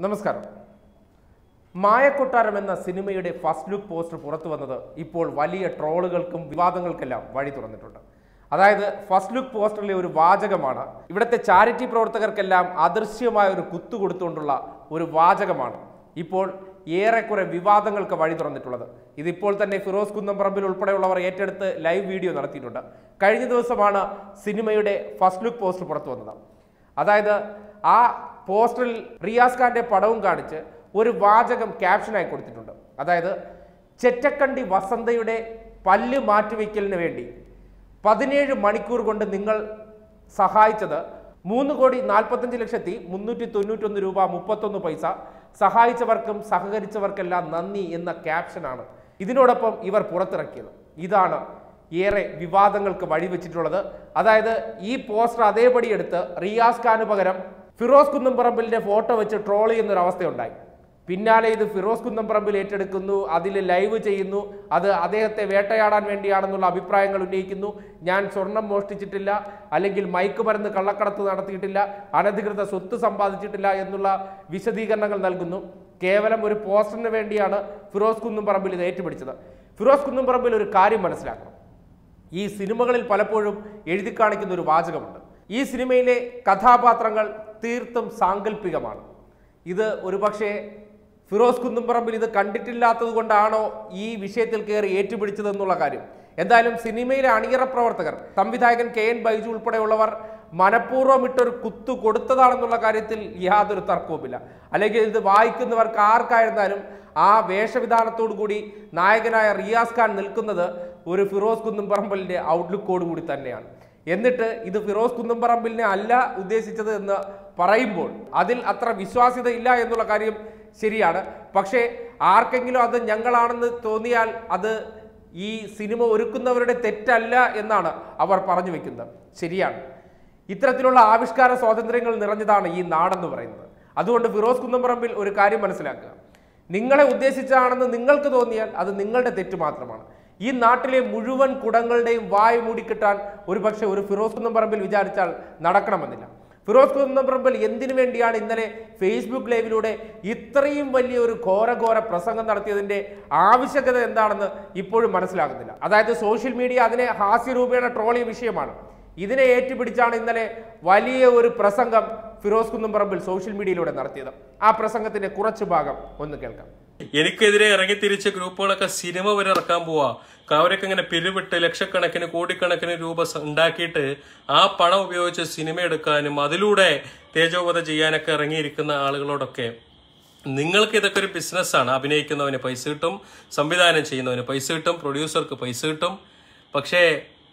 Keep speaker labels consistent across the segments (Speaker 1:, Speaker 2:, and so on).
Speaker 1: നമസ്കാരം മായക്കൊട്ടാരം എന്ന സിനിമയുടെ ഫസ്റ്റ് ലുക്ക് പോസ്റ്റർ പുറത്തു വന്നത് ഇപ്പോൾ വലിയ ട്രോളുകൾക്കും വിവാദങ്ങൾക്കെല്ലാം വഴി തുറന്നിട്ടുണ്ട് അതായത് ഫസ്റ്റ് ലുക്ക് പോസ്റ്ററിലെ ഒരു വാചകമാണ് ഇവിടുത്തെ ചാരിറ്റി പ്രവർത്തകർക്കെല്ലാം അദൃശ്യമായ ഒരു കുത്തു കൊടുത്തുകൊണ്ടുള്ള ഒരു വാചകമാണ് ഇപ്പോൾ ഏറെക്കുറെ വിവാദങ്ങൾക്ക് വഴി തുറന്നിട്ടുള്ളത് ഇതിപ്പോൾ തന്നെ ഫിറോസ് കുന്നംപറമ്പിൽ ഉൾപ്പെടെയുള്ളവർ ഏറ്റെടുത്ത് ലൈവ് വീഡിയോ നടത്തിയിട്ടുണ്ട് കഴിഞ്ഞ ദിവസമാണ് സിനിമയുടെ ഫസ്റ്റ് ലുക്ക് പോസ്റ്റർ പുറത്തു വന്നത് അതായത് ആ പോസ്റ്ററിൽ റിയാസ് ഖാന്റെ പടവും കാണിച്ച് ഒരു വാചകം ക്യാപ്ഷനായി കൊടുത്തിട്ടുണ്ട് അതായത് ചെറ്റക്കണ്ടി വസന്തയുടെ പല്ല് മാറ്റിവെക്കലിന് വേണ്ടി പതിനേഴ് മണിക്കൂർ കൊണ്ട് നിങ്ങൾ സഹായിച്ചത് മൂന്ന് കോടി നാൽപ്പത്തഞ്ച് ലക്ഷത്തി മുന്നൂറ്റി തൊണ്ണൂറ്റൊന്ന് രൂപ മുപ്പത്തൊന്ന് പൈസ സഹായിച്ചവർക്കും സഹകരിച്ചവർക്കെല്ലാം നന്ദി എന്ന ക്യാപ്ഷനാണ് ഇതിനോടൊപ്പം ഇവർ പുറത്തിറക്കിയത് ഇതാണ് ഏറെ വിവാദങ്ങൾക്ക് വഴിവെച്ചിട്ടുള്ളത് അതായത് ഈ പോസ്റ്റർ അതേപടി എടുത്ത് റിയാസ് ഖാന് പകരം ഫിറോസ് കുന്നംപറമ്പിലിന്റെ ഫോട്ടോ വെച്ച് ട്രോൾ ചെയ്യുന്ന ഒരു അവസ്ഥയുണ്ടായി പിന്നാലെ ഇത് ഫിറോസ് കുന്നംപറമ്പിൽ ഏറ്റെടുക്കുന്നു അതിൽ ലൈവ് ചെയ്യുന്നു അത് അദ്ദേഹത്തെ വേട്ടയാടാൻ വേണ്ടിയാണെന്നുള്ള അഭിപ്രായങ്ങൾ ഉന്നയിക്കുന്നു ഞാൻ സ്വർണം മോഷ്ടിച്ചിട്ടില്ല അല്ലെങ്കിൽ മയക്കുമരുന്ന് കള്ളക്കടത്ത് നടത്തിയിട്ടില്ല അനധികൃത സ്വത്ത് സമ്പാദിച്ചിട്ടില്ല എന്നുള്ള വിശദീകരണങ്ങൾ നൽകുന്നു കേവലം ഒരു പോസ്റ്ററിന് വേണ്ടിയാണ് ഫിറോസ് കുന്നംപറമ്പിൽ ഇത് ഏറ്റുപിടിച്ചത് ഫിറോസ് കുന്നംപറമ്പിൽ ഒരു കാര്യം മനസ്സിലാക്കണം ഈ സിനിമകളിൽ പലപ്പോഴും എഴുതി കാണിക്കുന്ന ഒരു വാചകമുണ്ട് ഈ സിനിമയിലെ കഥാപാത്രങ്ങൾ തീർത്തും സാങ്കല്പികമാണ് ഇത് ഒരുപക്ഷെ ഫിറോസ് കുന്നുംപറമ്പിൽ ഇത് കണ്ടിട്ടില്ലാത്തത് കൊണ്ടാണോ ഈ വിഷയത്തിൽ കയറി ഏറ്റുപിടിച്ചതെന്നുള്ള കാര്യം എന്തായാലും സിനിമയിലെ അണിയറ പ്രവർത്തകർ സംവിധായകൻ കെ എൻ ബൈജു ഉൾപ്പെടെയുള്ളവർ മനഃപൂർവ്വം ഇട്ടൊരു കുത്തു കൊടുത്തതാണെന്നുള്ള കാര്യത്തിൽ യാതൊരു തർക്കവുമില്ല അല്ലെങ്കിൽ ഇത് വായിക്കുന്നവർക്ക് ആർക്കായിരുന്നാലും ആ വേഷവിധാനത്തോടു കൂടി നായകനായ റിയാസ് ഖാൻ നിൽക്കുന്നത് ഒരു ഫിറോസ് കുന്നുംപറമ്പലിന്റെ ഔട്ട്ലുക്കോട് കൂടി തന്നെയാണ് എന്നിട്ട് ഇത് ഫിറോസ് കുന്നുംപറമ്പിലിനെ അല്ല ഉദ്ദേശിച്ചത് എന്ന് പറയുമ്പോൾ അതിൽ അത്ര വിശ്വാസ്യത ഇല്ല എന്നുള്ള കാര്യം ശരിയാണ് പക്ഷേ ആർക്കെങ്കിലും അത് ഞങ്ങളാണെന്ന് തോന്നിയാൽ അത് ഈ സിനിമ ഒരുക്കുന്നവരുടെ തെറ്റല്ല എന്നാണ് അവർ പറഞ്ഞു വെക്കുന്നത് ശരിയാണ് ഇത്തരത്തിലുള്ള ആവിഷ്കാര സ്വാതന്ത്ര്യങ്ങൾ നിറഞ്ഞതാണ് ഈ നാടെന്ന് പറയുന്നത് അതുകൊണ്ട് ഫിറോസ് കുന്നംപറമ്പിൽ ഒരു കാര്യം മനസ്സിലാക്കുക നിങ്ങളെ ഉദ്ദേശിച്ചാണെന്ന് നിങ്ങൾക്ക് തോന്നിയാൽ അത് നിങ്ങളുടെ തെറ്റ് മാത്രമാണ് ഈ നാട്ടിലെ മുഴുവൻ കുടങ്ങളുടെയും വായ് മൂടിക്കിട്ടാൻ ഒരുപക്ഷെ ഒരു ഫിറോസ് കുന്നംപറമ്പിൽ വിചാരിച്ചാൽ നടക്കണമെന്നില്ല ഫിറോസ് കുന്നംപറമ്പിൽ എന്തിനു വേണ്ടിയാണ് ഇന്നലെ ഫേസ്ബുക്ക് ലൈവിലൂടെ ഇത്രയും വലിയ ഒരു ഘോരഘോര പ്രസംഗം നടത്തിയതിന്റെ ആവശ്യകത എന്താണെന്ന് ഇപ്പോഴും മനസ്സിലാകുന്നില്ല അതായത് സോഷ്യൽ മീഡിയ അതിനെ ഹാസ്യരൂപേണ ട്രോളിയ വിഷയമാണ് ഇതിനെ ഏറ്റുപിടിച്ചാണ് ഇന്നലെ വലിയ ഒരു പ്രസംഗം ഫിറോസ് കുന്നംപറമ്പിൽ സോഷ്യൽ മീഡിയയിലൂടെ നടത്തിയത് ആ പ്രസംഗത്തിന്റെ കുറച്ചു ഭാഗം ഒന്ന് കേൾക്കാം
Speaker 2: എനിക്കെതിരെ ഇറങ്ങി തിരിച്ച ഗ്രൂപ്പുകളൊക്കെ സിനിമ വരെ ഇറക്കാൻ പോവാ അവരൊക്കെ ഇങ്ങനെ പിരിവിട്ട് ലക്ഷക്കണക്കിന് കോടിക്കണക്കിന് രൂപ സ- ഉണ്ടാക്കിയിട്ട് ആ പണം ഉപയോഗിച്ച് സിനിമ എടുക്കാനും അതിലൂടെ തേജോവധ ചെയ്യാനൊക്കെ ഇറങ്ങിയിരിക്കുന്ന ആളുകളോടൊക്കെ നിങ്ങൾക്ക് ഇതൊക്കെ ഒരു ബിസിനസ്സാണ് അഭിനയിക്കുന്നവന് പൈസ കിട്ടും സംവിധാനം ചെയ്യുന്നവന് പൈസ കിട്ടും പ്രൊഡ്യൂസർക്ക് പൈസ കിട്ടും പക്ഷേ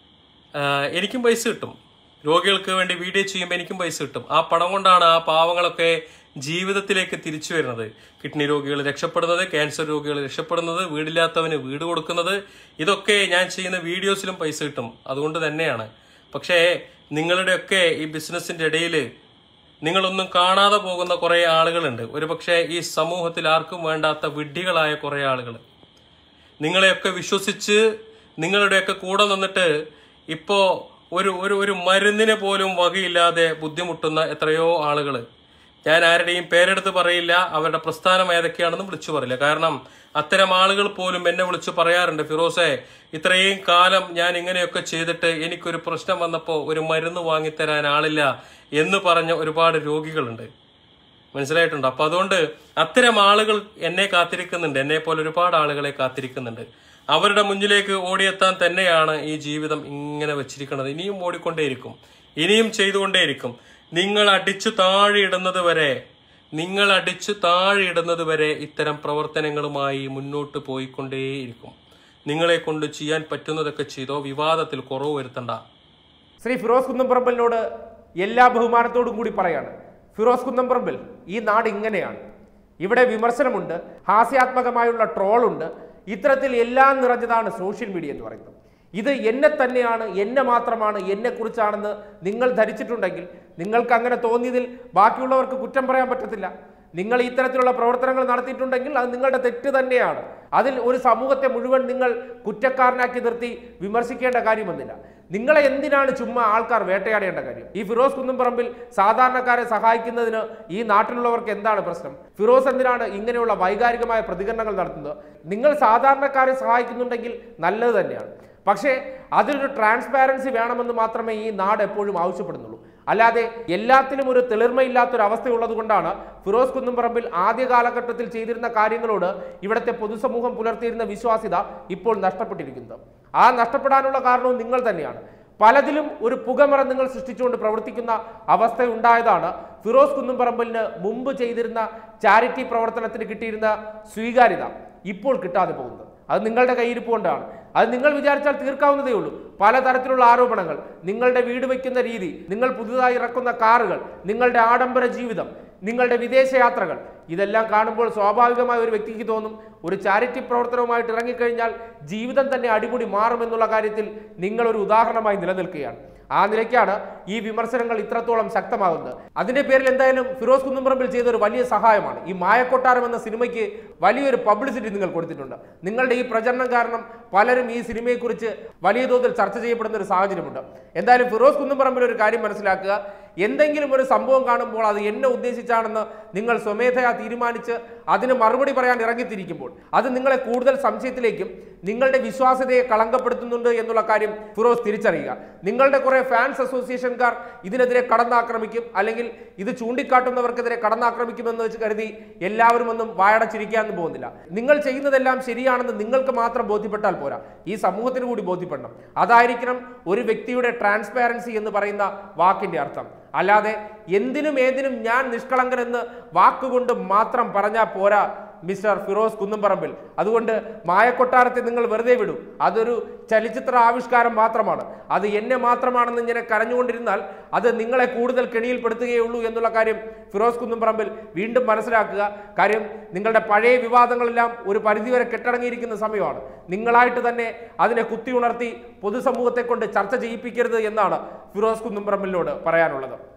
Speaker 2: ആ, എനിക്കും പൈസ കിട്ടും രോഗികൾക്ക് വേണ്ടി വീഡിയോ ചെയ്യുമ്പോൾ എനിക്കും പൈസ കിട്ടും ആ പണം കൊണ്ടാണ് ആ പാവങ്ങളൊക്കെ ജീവിതത്തിലേക്ക് തിരിച്ചു വരുന്നത് കിഡ്നി രോഗികൾ രക്ഷപ്പെടുന്നത് ക്യാൻസർ രോഗികൾ രക്ഷപ്പെടുന്നത് വീടില്ലാത്തവന് വീട് കൊടുക്കുന്നത് ഇതൊക്കെ ഞാൻ ചെയ്യുന്ന വീഡിയോസിലും പൈസ കിട്ടും അതുകൊണ്ട് തന്നെയാണ് പക്ഷേ നിങ്ങളുടെയൊക്കെ ഈ ബിസിനസിന്റെ ഇടയിൽ നിങ്ങളൊന്നും കാണാതെ പോകുന്ന കുറേ ആളുകളുണ്ട് ഒരുപക്ഷെ ഈ സമൂഹത്തിൽ ആർക്കും വേണ്ടാത്ത വിഡ്ഢികളായ കുറേ ആളുകൾ നിങ്ങളെയൊക്കെ വിശ്വസിച്ച് നിങ്ങളുടെയൊക്കെ കൂടെ നിന്നിട്ട് ഇപ്പോ ഒരു ഒരു ഒരു മരുന്നിന് പോലും വകയില്ലാതെ ബുദ്ധിമുട്ടുന്ന എത്രയോ ആളുകൾ ഞാൻ ആരുടെയും പേരെടുത്ത് പറയില്ല അവരുടെ പ്രസ്ഥാനം ഏതൊക്കെയാണെന്നും വിളിച്ചു പറയില്ല കാരണം അത്തരം ആളുകൾ പോലും എന്നെ വിളിച്ചു പറയാറുണ്ട് ഫിറോസെ ഇത്രയും കാലം ഞാൻ ഇങ്ങനെയൊക്കെ ചെയ്തിട്ട് എനിക്കൊരു പ്രശ്നം വന്നപ്പോൾ ഒരു മരുന്ന് വാങ്ങിത്തരാൻ ആളില്ല എന്ന് പറഞ്ഞ ഒരുപാട് രോഗികളുണ്ട് മനസ്സിലായിട്ടുണ്ട് അപ്പൊ അതുകൊണ്ട് അത്തരം ആളുകൾ എന്നെ കാത്തിരിക്കുന്നുണ്ട് എന്നെ പോലെ ഒരുപാട് ആളുകളെ കാത്തിരിക്കുന്നുണ്ട് അവരുടെ മുന്നിലേക്ക് ഓടിയെത്താൻ തന്നെയാണ് ഈ ജീവിതം ഇങ്ങനെ വെച്ചിരിക്കുന്നത് ഇനിയും ഓടിക്കൊണ്ടേയിരിക്കും ഇനിയും ചെയ്തുകൊണ്ടേയിരിക്കും നിങ്ങൾ അടിച്ചു താഴെയിടുന്നത് വരെ നിങ്ങൾ അടിച്ചു താഴെയിടുന്നത് വരെ ഇത്തരം പ്രവർത്തനങ്ങളുമായി മുന്നോട്ട് പോയിക്കൊണ്ടേയിരിക്കും നിങ്ങളെ കൊണ്ട് ചെയ്യാൻ പറ്റുന്നതൊക്കെ ചെയ്തോ വിവാദത്തിൽ കുറവ് വരുത്തണ്ട
Speaker 1: ശ്രീ ഫിറോസ് കുന്നംപറമ്പലിനോട് എല്ലാ ബഹുമാനത്തോടും കൂടി പറയാണ് ഫിറോസ് കുന്നംപറമ്പിൽ ഈ നാട് ഇങ്ങനെയാണ് ഇവിടെ വിമർശനമുണ്ട് ഹാസ്യാത്മകമായുള്ള ട്രോളുണ്ട് ഇത്തരത്തിൽ എല്ലാം നിറഞ്ഞതാണ് സോഷ്യൽ മീഡിയ എന്ന് പറയുന്നത് ഇത് എന്നെ തന്നെയാണ് എന്നെ മാത്രമാണ് എന്നെ കുറിച്ചാണെന്ന് നിങ്ങൾ ധരിച്ചിട്ടുണ്ടെങ്കിൽ നിങ്ങൾക്ക് അങ്ങനെ തോന്നിയതിൽ ബാക്കിയുള്ളവർക്ക് കുറ്റം പറയാൻ പറ്റത്തില്ല നിങ്ങൾ ഇത്തരത്തിലുള്ള പ്രവർത്തനങ്ങൾ നടത്തിയിട്ടുണ്ടെങ്കിൽ അത് നിങ്ങളുടെ തെറ്റ് തന്നെയാണ് അതിൽ ഒരു സമൂഹത്തെ മുഴുവൻ നിങ്ങൾ കുറ്റക്കാരനാക്കി നിർത്തി വിമർശിക്കേണ്ട കാര്യമൊന്നുമില്ല നിങ്ങളെ എന്തിനാണ് ചുമ്മാ ആൾക്കാർ വേട്ടയാടേണ്ട കാര്യം ഈ ഫിറോസ് കുന്നംപറമ്പിൽ സാധാരണക്കാരെ സഹായിക്കുന്നതിന് ഈ നാട്ടിലുള്ളവർക്ക് എന്താണ് പ്രശ്നം ഫിറോസ് എന്തിനാണ് ഇങ്ങനെയുള്ള വൈകാരികമായ പ്രതികരണങ്ങൾ നടത്തുന്നത് നിങ്ങൾ സാധാരണക്കാരെ സഹായിക്കുന്നുണ്ടെങ്കിൽ നല്ലത് തന്നെയാണ് പക്ഷേ അതിലൊരു ട്രാൻസ്പാരൻസി വേണമെന്ന് മാത്രമേ ഈ നാട് എപ്പോഴും ആവശ്യപ്പെടുന്നുള്ളൂ അല്ലാതെ എല്ലാത്തിലും ഒരു തെളിർമയില്ലാത്തൊരു അവസ്ഥയുള്ളത് കൊണ്ടാണ് ഫിറോസ് കുന്നുംപറമ്പിൽ ആദ്യ കാലഘട്ടത്തിൽ ചെയ്തിരുന്ന കാര്യങ്ങളോട് ഇവിടുത്തെ പൊതുസമൂഹം പുലർത്തിയിരുന്ന വിശ്വാസ്യത ഇപ്പോൾ നഷ്ടപ്പെട്ടിരിക്കുന്നത് ആ നഷ്ടപ്പെടാനുള്ള കാരണവും നിങ്ങൾ തന്നെയാണ് പലതിലും ഒരു പുകമറ നിങ്ങൾ സൃഷ്ടിച്ചുകൊണ്ട് പ്രവർത്തിക്കുന്ന അവസ്ഥ ഉണ്ടായതാണ് ഫിറോസ് കുന്നുംപറമ്പലിന് മുമ്പ് ചെയ്തിരുന്ന ചാരിറ്റി പ്രവർത്തനത്തിന് കിട്ടിയിരുന്ന സ്വീകാര്യത ഇപ്പോൾ കിട്ടാതെ പോകുന്നത് അത് നിങ്ങളുടെ കയ്യിരിപ്പ് കൊണ്ടാണ് അത് നിങ്ങൾ വിചാരിച്ചാൽ തീർക്കാവുന്നതേ ഉള്ളൂ പലതരത്തിലുള്ള ആരോപണങ്ങൾ നിങ്ങളുടെ വീട് വയ്ക്കുന്ന രീതി നിങ്ങൾ പുതുതായി ഇറക്കുന്ന കാറുകൾ നിങ്ങളുടെ ആഡംബര ജീവിതം നിങ്ങളുടെ വിദേശ യാത്രകൾ ഇതെല്ലാം കാണുമ്പോൾ സ്വാഭാവികമായ ഒരു വ്യക്തിക്ക് തോന്നും ഒരു ചാരിറ്റി പ്രവർത്തനവുമായിട്ട് ഇറങ്ങിക്കഴിഞ്ഞാൽ ജീവിതം തന്നെ അടിമുടി മാറുമെന്നുള്ള കാര്യത്തിൽ നിങ്ങൾ ഒരു ഉദാഹരണമായി നിലനിൽക്കുകയാണ് ആ നിലയ്ക്കാണ് ഈ വിമർശനങ്ങൾ ഇത്രത്തോളം ശക്തമാകുന്നത് അതിന്റെ പേരിൽ എന്തായാലും ഫിറോസ് കുന്നുംപറമ്പിൽ ചെയ്ത ഒരു വലിയ സഹായമാണ് ഈ മായക്കൊട്ടാരം എന്ന സിനിമയ്ക്ക് വലിയൊരു പബ്ലിസിറ്റി നിങ്ങൾ കൊടുത്തിട്ടുണ്ട് നിങ്ങളുടെ ഈ പ്രചരണം കാരണം പലരും ഈ സിനിമയെക്കുറിച്ച് വലിയ തോതിൽ ചർച്ച ചെയ്യപ്പെടുന്ന ഒരു സാഹചര്യമുണ്ട് എന്തായാലും ഫിറോസ് കുന്നുംപറമ്പിൽ ഒരു കാര്യം മനസ്സിലാക്കുക എന്തെങ്കിലും ഒരു സംഭവം കാണുമ്പോൾ അത് എന്നെ ഉദ്ദേശിച്ചാണെന്ന് നിങ്ങൾ സ്വമേധയാ തീരുമാനിച്ച് അതിന് മറുപടി പറയാൻ ഇറങ്ങിത്തിരിക്കുമ്പോൾ അത് നിങ്ങളെ കൂടുതൽ സംശയത്തിലേക്കും നിങ്ങളുടെ വിശ്വാസ്യതയെ കളങ്കപ്പെടുത്തുന്നുണ്ട് എന്നുള്ള കാര്യം ഫിറോസ് തിരിച്ചറിയുക നിങ്ങളുടെ കുറെ ഫാൻസ് അസോസിയേഷൻകാർ ഇതിനെതിരെ കടന്നാക്രമിക്കും അല്ലെങ്കിൽ ഇത് ചൂണ്ടിക്കാട്ടുന്നവർക്കെതിരെ കടന്നാക്രമിക്കുമെന്ന് വെച്ച് കരുതി എല്ലാവരും ഒന്നും വായടച്ചിരിക്കാനൊന്നും പോകുന്നില്ല നിങ്ങൾ ചെയ്യുന്നതെല്ലാം ശരിയാണെന്ന് നിങ്ങൾക്ക് മാത്രം ബോധ്യപ്പെട്ടാൽ പോരാ ഈ സമൂഹത്തിന് കൂടി ബോധ്യപ്പെടണം അതായിരിക്കണം ഒരു വ്യക്തിയുടെ ട്രാൻസ്പാരൻസി എന്ന് പറയുന്ന വാക്കിന്റെ അർത്ഥം അല്ലാതെ എന്തിനും ഏതിനും ഞാൻ നിഷ്കളങ്കൻ എന്ന് വാക്കുകൊണ്ട് മാത്രം പറഞ്ഞാൽ പോരാ മിസ്റ്റർ ഫിറോസ് കുന്നംപറമ്പിൽ അതുകൊണ്ട് മായക്കൊട്ടാരത്തെ നിങ്ങൾ വെറുതെ വിടൂ അതൊരു ചലച്ചിത്ര ആവിഷ്കാരം മാത്രമാണ് അത് എന്നെ മാത്രമാണെന്ന് ഇങ്ങനെ കരഞ്ഞുകൊണ്ടിരുന്നാൽ അത് നിങ്ങളെ കൂടുതൽ കെണിയിൽപ്പെടുത്തുകയുള്ളൂ എന്നുള്ള കാര്യം ഫിറോസ് കുന്നംപറമ്പിൽ വീണ്ടും മനസ്സിലാക്കുക കാര്യം നിങ്ങളുടെ പഴയ വിവാദങ്ങളെല്ലാം ഒരു പരിധിവരെ കെട്ടടങ്ങിയിരിക്കുന്ന സമയമാണ് നിങ്ങളായിട്ട് തന്നെ അതിനെ കുത്തി ഉണർത്തി പൊതുസമൂഹത്തെ കൊണ്ട് ചർച്ച ചെയ്യിപ്പിക്കരുത് എന്നാണ് ഫിറോസ് കുന്നംപറമ്പിലിനോട് പറയാനുള്ളത്